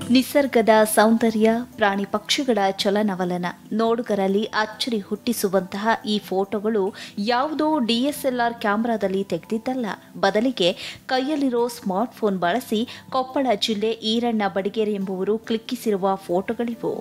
ನಿಸರ್ಗದ ಸೌಂದರ್ಯ ಪ್ರಾಣಿ ಪಕ್ಷಿಗಳ ಚಲನವಲನ ನೋಡುಗರಲ್ಲಿ ಅಚ್ಚರಿ ಹುಟ್ಟಿಸುವಂತಹ ಈ ಫೋಟೋಗಳು ಯಾವುದೋ ಡಿಎಸ್ಎಲ್ಆರ್ ಕ್ಯಾಮೆರಾದಲ್ಲಿ ತೆಗೆದಿದ್ದಲ್ಲ ಬದಲಿಗೆ ಕೈಯಲ್ಲಿರೋ ಸ್ಮಾರ್ಟ್ಫೋನ್ ಬಳಸಿ ಕೊಪ್ಪಳ ಜಿಲ್ಲೆ ಈರಣ್ಣ ಬಡಿಗೇರಿ ಎಂಬುವರು ಕ್ಲಿಕ್ಕಿಸಿರುವ ಫೋಟೋಗಳಿವು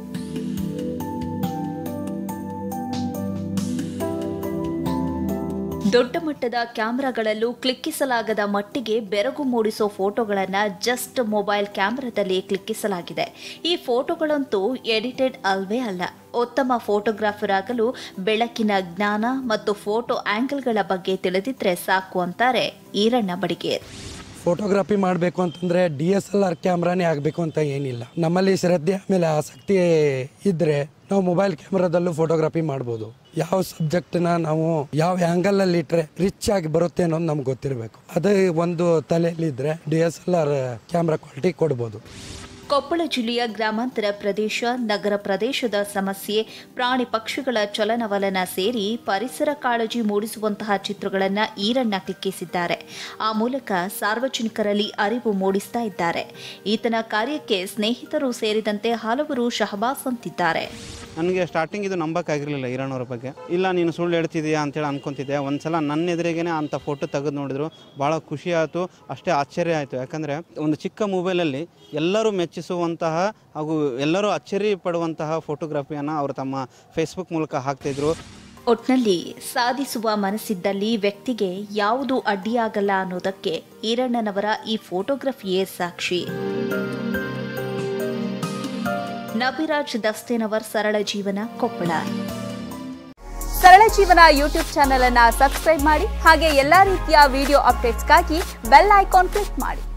ದೊಡ್ಡ ಮಟ್ಟದ ಕ್ಯಾಮೆರಾಗಳಲ್ಲೂ ಕ್ಲಿಕ್ಕಿಸಲಾಗದ ಮಟ್ಟಿಗೆ ಬೆರಗು ಮೂಡಿಸೋ ಫೋಟೋಗಳನ್ನು ಜಸ್ಟ್ ಮೊಬೈಲ್ ಕ್ಯಾಮೆರಾದಲ್ಲಿ ಕ್ಲಿಕ್ಕಿಸಲಾಗಿದೆ ಈ ಫೋಟೋಗಳಂತೂ ಎಡಿಟೆಡ್ ಅಲ್ವೇ ಅಲ್ಲ ಉತ್ತಮ ಫೋಟೋಗ್ರಾಫರ್ ಆಗಲು ಬೆಳಕಿನ ಜ್ಞಾನ ಮತ್ತು ಫೋಟೋ ಆಂಗಲ್ಗಳ ಬಗ್ಗೆ ತಿಳಿದಿದ್ರೆ ಸಾಕು ಅಂತಾರೆ ಈರಣ್ಣ ಬಡಿಗೇರ್ ಫೋಟೋಗ್ರಫಿ ಮಾಡಬೇಕು ಅಂತಂದರೆ ಡಿ ಎಸ್ ಎಲ್ ಆರ್ ಕ್ಯಾಮ್ರಾನೇ ಆಗಬೇಕು ಅಂತ ಏನಿಲ್ಲ ನಮ್ಮಲ್ಲಿ ಶ್ರದ್ಧೆ ಆಮೇಲೆ ಆಸಕ್ತಿ ಇದ್ದರೆ ನಾವು ಮೊಬೈಲ್ ಕ್ಯಾಮ್ರಾದಲ್ಲೂ ಫೋಟೋಗ್ರಫಿ ಮಾಡ್ಬೋದು ಯಾವ ಸಬ್ಜೆಕ್ಟ್ನ ನಾವು ಯಾವ ಆ್ಯಂಗಲಲ್ಲಿ ಇಟ್ಟರೆ ರಿಚ್ ಆಗಿ ಬರುತ್ತೆ ಅನ್ನೋದು ನಮ್ಗೆ ಗೊತ್ತಿರಬೇಕು ಅದೇ ಒಂದು ತಲೆಯಲ್ಲಿದ್ದರೆ D S L R camera quality ಕೊಡ್ಬೋದು ಕೊಪ್ಪಳ ಜಿಲ್ಲೆಯ ಗ್ರಾಮಾಂತರ ಪ್ರದೇಶ ನಗರ ಪ್ರದೇಶದ ಸಮಸ್ಯೆ ಪ್ರಾಣಿ ಪಕ್ಷಿಗಳ ಚಲನವಲನ ಸೇರಿ ಪರಿಸರ ಕಾಳಜಿ ಮೂಡಿಸುವಂತಹ ಚಿತ್ರಗಳನ್ನು ಈರಣ್ಣ ಕ್ಲಿಕ್ಕಿಸಿದ್ದಾರೆ ಆ ಮೂಲಕ ಸಾರ್ವಜನಿಕರಲ್ಲಿ ಅರಿವು ಮೂಡಿಸ್ತಾ ಇದ್ದಾರೆ ಈತನ ಕಾರ್ಯಕ್ಕೆ ಸ್ನೇಹಿತರು ಸೇರಿದಂತೆ ಹಲವರು ಶಹಬಾಸ್ ಅಂತಿದ್ದಾರೆ ನನಗೆ ಸ್ಟಾರ್ಟಿಂಗ್ ಇದು ನಂಬಕ್ಕಾಗಿರಲಿಲ್ಲ ಈರಣ್ಣವ್ರ ಬಗ್ಗೆ ಇಲ್ಲ ನೀನು ಸುಳ್ಳು ಹೇಳ್ತಿದೀಯಾ ಅಂತೇಳಿ ಅನ್ಕೊಂತಿದ್ದೆ ಒಂದ್ಸಲ ನನ್ನ ಎದುರಿಗೇನೆ ಅಂಥ ಫೋಟೋ ತೆಗೆದು ನೋಡಿದ್ರು ಭಾಳ ಖುಷಿ ಆಯಿತು ಅಷ್ಟೇ ಆಶ್ಚರ್ಯ ಆಯಿತು ಯಾಕಂದರೆ ಒಂದು ಚಿಕ್ಕ ಮೊಬೈಲಲ್ಲಿ ಎಲ್ಲರೂ ಮೆಚ್ಚಿಸುವಂತಹ ಹಾಗೂ ಎಲ್ಲರೂ ಅಚ್ಚರಿ ಪಡುವಂತಹ ಫೋಟೋಗ್ರಫಿಯನ್ನು ಅವರು ತಮ್ಮ ಫೇಸ್ಬುಕ್ ಮೂಲಕ ಹಾಕ್ತಿದ್ರು ಒಟ್ನಲ್ಲಿ ಸಾಧಿಸುವ ಮನಸ್ಸಿದ್ದಲ್ಲಿ ವ್ಯಕ್ತಿಗೆ ಯಾವುದು ಅಡ್ಡಿಯಾಗಲ್ಲ ಅನ್ನೋದಕ್ಕೆ ಈರಣ್ಣನವರ ಈ ಫೋಟೋಗ್ರಫಿಯೇ ಸಾಕ್ಷಿ ನಬಿರಾಜ್ ದಸ್ತೇನವರ್ ಸರಳ ಜೀವನ ಕೊಪ್ಪಳ ಸರಳ ಜೀವನ ಯೂಟ್ಯೂಬ್ ಚಾನೆಲ್ ಅನ್ನ ಸಬ್ಸ್ಕ್ರೈಬ್ ಮಾಡಿ ಹಾಗೆ ಎಲ್ಲಾ ರೀತಿಯ ವಿಡಿಯೋ ಅಪ್ಡೇಟ್ಸ್ಗಾಗಿ ಬೆಲ್ ಐಕಾನ್ ಕ್ಲಿಕ್ ಮಾಡಿ